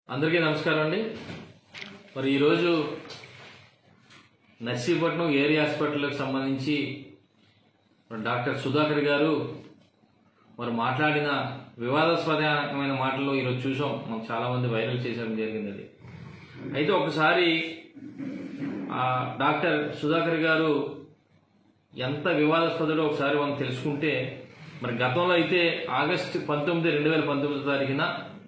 అందరికీ నమస్కారం అండి మరి ఈరోజు నర్సీపట్నం ఏరియా హాస్పిటల్కి సంబంధించి మరి డాక్టర్ సుధాకర్ గారు మరి మాట్లాడిన వివాదాస్పదమైన మాటలు ఈరోజు చూసాం మనం చాలా మంది వైరల్ చేసడం జరిగింది అది అయితే ఒకసారి ఆ డాక్టర్ సుధాకర్ గారు ఎంత వివాదాస్పదలో ఒకసారి మనం తెలుసుకుంటే మరి గతంలో అయితే ఆగస్టు పంతొమ్మిది రెండు వేల పంతొమ్మిది తారీఖున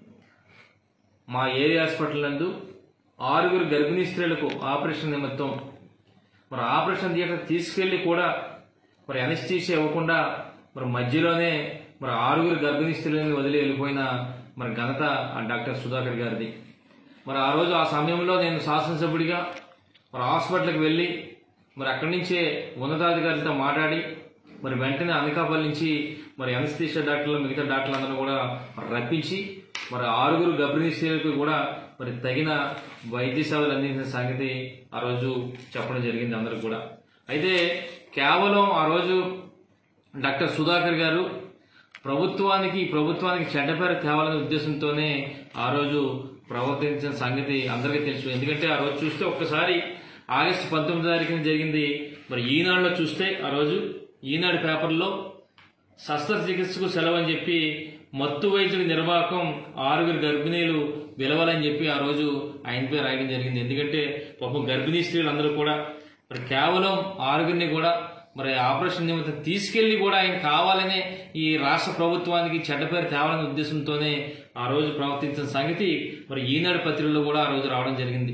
మా ఏరియా హాస్పిటల్ నందు ఆరుగురు గర్భిణీ స్త్రీలకు ఆపరేషన్ నిమిత్తం మరి ఆపరేషన్ థియేటర్ తీసుకెళ్లి కూడా మరి అనస్థీషియా ఇవ్వకుండా మరి మధ్యలోనే మరి ఆరుగురు గర్భిణీ స్త్రీలను వదిలి వెళ్ళిపోయిన మరి ఘనత ఆ డాక్టర్ సుధాకర్ గారిది మరి ఆ రోజు ఆ సమయంలో నేను శాసనసభ్యుడిగా మరి హాస్పిటల్కి వెళ్ళి మరి అక్కడి నుంచే ఉన్నతాధికారులతో మాట్లాడి మరి వెంటనే అనకాపల్లి నుంచి మరి అనస్థీషియా డాక్టర్లు మిగతా డాక్టర్లు అందరూ కూడా రప్పించి మరి ఆరుగురు గర్భిణీ స్త్రీలకు కూడా మరి తగిన వైద్య సేవలు అందించిన సంగతి ఆ రోజు చెప్పడం జరిగింది అందరికి కూడా అయితే కేవలం ఆ రోజు డాక్టర్ సుధాకర్ గారు ప్రభుత్వానికి ప్రభుత్వానికి చెడ్డ పేరు తేవాలనే ఉద్దేశంతోనే ఆ రోజు ప్రవర్తించిన సంగతి అందరికీ తెలుసు ఎందుకంటే ఆ రోజు చూస్తే ఒక్కసారి ఆగస్టు పంతొమ్మిది తారీఖున జరిగింది మరి ఈనాడులో చూస్తే ఆ రోజు ఈనాడు పేపర్లో శస్త్రచికిత్సకు సెలవు అని చెప్పి మత్తు వైద్యుడి నిర్వాహకం ఆరుగురు గర్భిణీలు విలవాలని చెప్పి ఆ రోజు ఆయనపై రాయడం జరిగింది ఎందుకంటే పాపం గర్భిణీ స్త్రీలు అందరూ కూడా మరి కేవలం ఆరుగురిని కూడా మరి ఆపరేషన్ నిమిత్తం తీసుకెళ్లి కూడా ఆయన కావాలనే ఈ రాష్ట్ర ప్రభుత్వానికి చెడ్డ పేరు తేవాలనే ఉద్దేశంతోనే ఆ రోజు ప్రవర్తించిన సంగతి మరి ఈనాడు పత్రికలో కూడా ఆ రోజు రావడం జరిగింది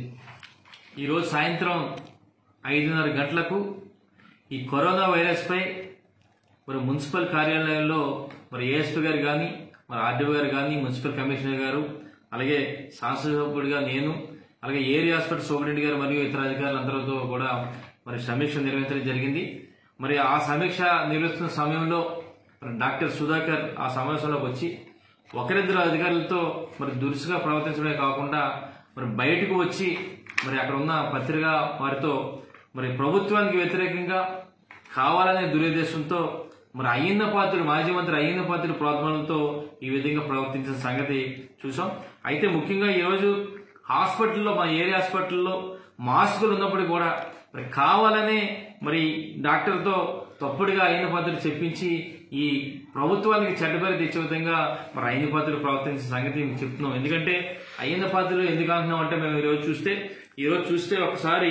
ఈ రోజు సాయంత్రం ఐదున్నర గంటలకు ఈ కరోనా వైరస్పై మరి మున్సిపల్ కార్యాలయంలో మరి ఏఎస్పీ గారు కానీ మరి ఆర్డీఓ గారు కానీ మున్సిపల్ కమిషనర్ గారు అలాగే శాసనసభ్యుడిగా నేను అలాగే ఏరియా హాస్పిటల్ సూపరింటెండెంట్ గారు మరియు ఇతర అధికారులందరితో కూడా మరి సమీక్ష నిర్వహించడం జరిగింది మరి ఆ సమీక్ష నిర్వహిస్తున్న సమయంలో మరి డాక్టర్ సుధాకర్ ఆ సమావేశంలోకి వచ్చి ఒకరిద్దరు అధికారులతో మరి దురుసుగా ప్రవర్తించడమే కాకుండా మరి బయటకు వచ్చి మరి అక్కడ ఉన్న పత్రికా వారితో మరి ప్రభుత్వానికి వ్యతిరేకంగా కావాలనే దురుద్దేశంతో మరి అయ్యన్న పాత్రుడు మాజీ మంత్రి అయ్యన్న పాత్రుడు ప్రోద్బలంతో ఈ విధంగా ప్రవర్తించిన సంగతి చూసాం అయితే ముఖ్యంగా ఈరోజు హాస్పిటల్లో మా ఏరియా హాస్పిటల్లో మాస్కులు ఉన్నప్పటికీ కూడా మరి కావాలనే మరి డాక్టర్తో తప్పుడుగా అయ్యన్న పాత్రుడు చెప్పించి ఈ ప్రభుత్వానికి చెడ్డ పేరు తెచ్చే విధంగా మరి అయ్యన్న పాత్రుడు ప్రవర్తించిన సంగతి మేము చెప్తున్నాం ఎందుకంటే అయ్యన్న పాత్రుడు ఎందుకు అంటున్నాం అంటే మేము ఈరోజు చూస్తే ఈరోజు చూస్తే ఒకసారి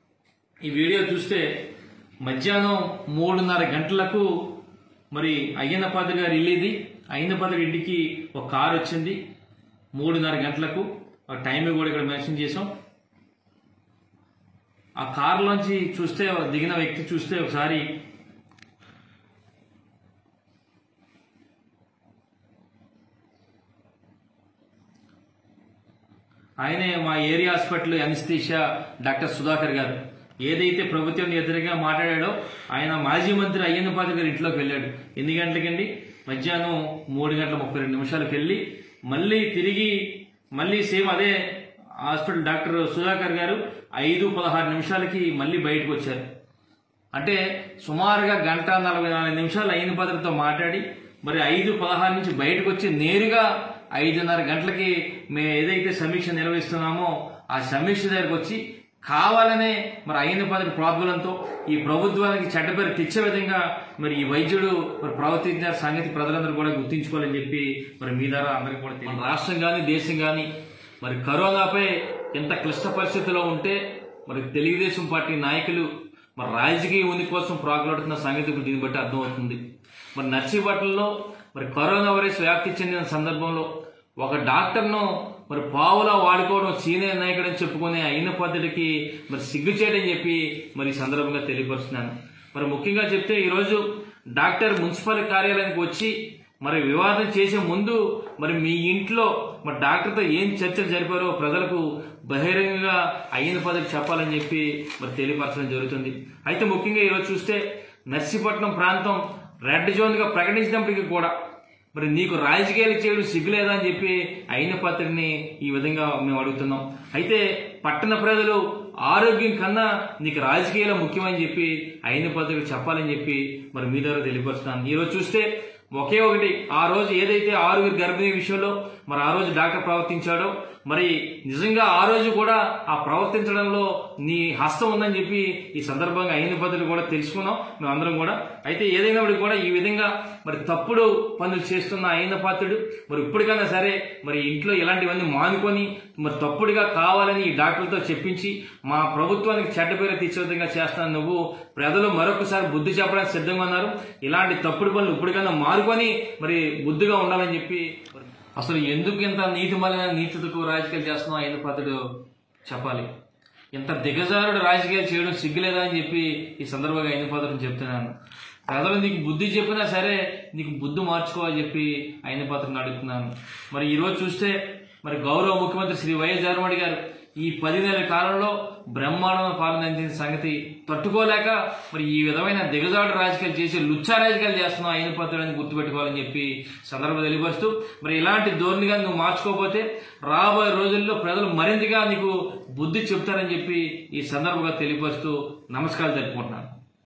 ఈ వీడియో చూస్తే మధ్యాహ్నం మూడున్నర గంటలకు మరి అయ్యన్న పాత్ర గారు వెళ్ళేది అయ్యన్న పాత్ర ఇంటికి ఒక కారు వచ్చింది మూడున్నర గంటలకు ఆ టైం కూడా ఇక్కడ మెన్షన్ చేసాం ఆ కారులోంచి చూస్తే దిగిన వ్యక్తి చూస్తే ఒకసారి ఆయనే మా area hospital anaesthesia doctor Sudhakar garu ఏదైతే ప్రభుత్వం వ్యతిరేకంగా మాట్లాడాడో ఆయన మాజీ మంత్రి అయ్యన్న పాత్ర గారి ఇంట్లోకి వెళ్ళాడు ఎన్ని గంటలకండి మధ్యాహ్నం మూడు గంటల ముప్పై రెండు నిమిషాలకు వెళ్ళి మళ్ళీ తిరిగి మళ్ళీ సేమ్ అదే హాస్పిటల్ డాక్టర్ సుధాకర్ గారు ఐదు పదహారు నిమిషాలకి మళ్ళీ బయటకు వచ్చారు అంటే సుమారుగా గంట నలభై నాలుగు నిమిషాలు అయిన పాత్రతో మాట్లాడి మరి ఐదు పదహారు నుంచి బయటకు వచ్చి నేరుగా ఐదున్నర గంటలకి మేము ఏదైతే సమీక్ష నిర్వహిస్తున్నామో ఆ సమీక్ష దగ్గరకు వచ్చి కావాలనే మరి అయిన పదవి ప్రాబ్లంతో ఈ ప్రభుత్వానికి చెడ్డ పేరు తెచ్చే విధంగా మరి ఈ వైద్యుడు మరి ప్రవర్తించిన సంగతి ప్రజలందరూ కూడా గుర్తించుకోవాలని చెప్పి మరి మీ ద్వారా అందరికీ కూడా తెలియదు. మన రాష్ట్రం కానీ దేశం కానీ మరి కరోనాపై ఎంత క్లిష్ట పరిస్థితిలో ఉంటే మరి తెలుగుదేశం పార్టీ నాయకులు మరి రాజకీయ ఉనికి కోసం ప్రాకులాడుతున్న సంగతి ఇప్పుడు దీన్ని బట్టి అర్థమవుతుంది మరి నర్సీపట్నంలో మరి కరోనా వైరస్ వ్యాప్తి చెందిన సందర్భంలో ఒక డాక్టర్ను మరి పావులా వాడుకోవడం సీనియర్ నాయకుడు అని చెప్పుకునే అయిన పద్ధతికి మరి సిగ్గు చేయడం చెప్పి మరి ఈ సందర్భంగా తెలియపరుస్తున్నాను మరి ముఖ్యంగా చెప్తే ఈరోజు డాక్టర్ మున్సిపల్ కార్యాలయానికి వచ్చి మరి వివాదం చేసే ముందు మరి మీ ఇంట్లో మరి డాక్టర్తో ఏం చర్చలు జరిపారో ప్రజలకు బహిరంగంగా అయిన పదవి చెప్పాలని చెప్పి మరి తెలియపరచడం జరుగుతుంది అయితే ముఖ్యంగా ఈరోజు చూస్తే నర్సీపట్నం ప్రాంతం రెడ్ జోన్గా ప్రకటించినప్పటికీ కూడా మరి నీకు రాజకీయాలు చేయడం సిగ్గులేదా అని చెప్పి అయిన పత్రిని ఈ విధంగా మేము అడుగుతున్నాం అయితే పట్టణ ప్రజలు ఆరోగ్యం కన్నా నీకు రాజకీయాలు ముఖ్యమని చెప్పి అయిన పత్రిక చెప్పాలని చెప్పి మరి మీ ద్వారా తెలియపరుస్తున్నాను ఈరోజు చూస్తే ఒకే ఒకటి ఆ రోజు ఏదైతే ఆరుగురు గర్భిణీ విషయంలో మరి ఆ రోజు డాక్టర్ ప్రవర్తించాడో మరి నిజంగా ఆ రోజు కూడా ఆ ప్రవర్తించడంలో నీ హస్తం ఉందని చెప్పి ఈ సందర్భంగా అయిన పద్ధతులు కూడా తెలుసుకున్నాం మేమందరం కూడా అయితే ఏదైనప్పటికీ కూడా ఈ విధంగా మరి తప్పుడు పనులు చేస్తున్న అయిన పాత్రుడు మరి ఇప్పటికైనా సరే మరి ఇంట్లో ఇలాంటివన్నీ మానుకొని మరి తప్పుడుగా కావాలని ఈ డాక్టర్లతో చెప్పించి మా ప్రభుత్వానికి చెడ్డ పేరు తెచ్చే విధంగా చేస్తాను నువ్వు ప్రజలు మరొకసారి బుద్ధి చెప్పడానికి సిద్ధంగా ఉన్నారు ఇలాంటి తప్పుడు పనులు ఇప్పటికైనా మారుకొని మరి బుద్ధిగా ఉండాలని చెప్పి అసలు ఎందుకు ఇంత నీతి మలిన నీతితో రాజకీయాలు చేస్తున్నావు అయిన పాత్రుడు చెప్పాలి ఇంత దిగజారుడు రాజకీయాలు చేయడం సిగ్గులేదా అని చెప్పి ఈ సందర్భంగా అయిన పాత్రను చెప్తున్నాను ప్రజలు నీకు బుద్ధి చెప్పినా సరే నీకు బుద్ధి మార్చుకోవాలని చెప్పి అయిన పాత్రను అడుగుతున్నాను మరి ఈరోజు చూస్తే మరి గౌరవ ముఖ్యమంత్రి శ్రీ వైఎస్ జగన్మోహన్ రెడ్డి గారు ఈ పది నెలల కాలంలో బ్రహ్మాండమైన పాలన అందించిన సంగతి తట్టుకోలేక మరి ఈ విధమైన దిగజాడు రాజకీయాలు చేసి లుచ్చా రాజకీయాలు చేస్తున్నావు అయిన పత్రాన్ని గుర్తుపెట్టుకోవాలని చెప్పి సందర్భం తెలియపరుస్తూ మరి ఇలాంటి ధోరణిగా నువ్వు మార్చుకోకపోతే రాబోయే రోజుల్లో ప్రజలు మరింతగా నీకు బుద్ధి చెప్తారని చెప్పి ఈ సందర్భంగా తెలియపరుస్తూ నమస్కారాలు జరుపుకుంటున్నాను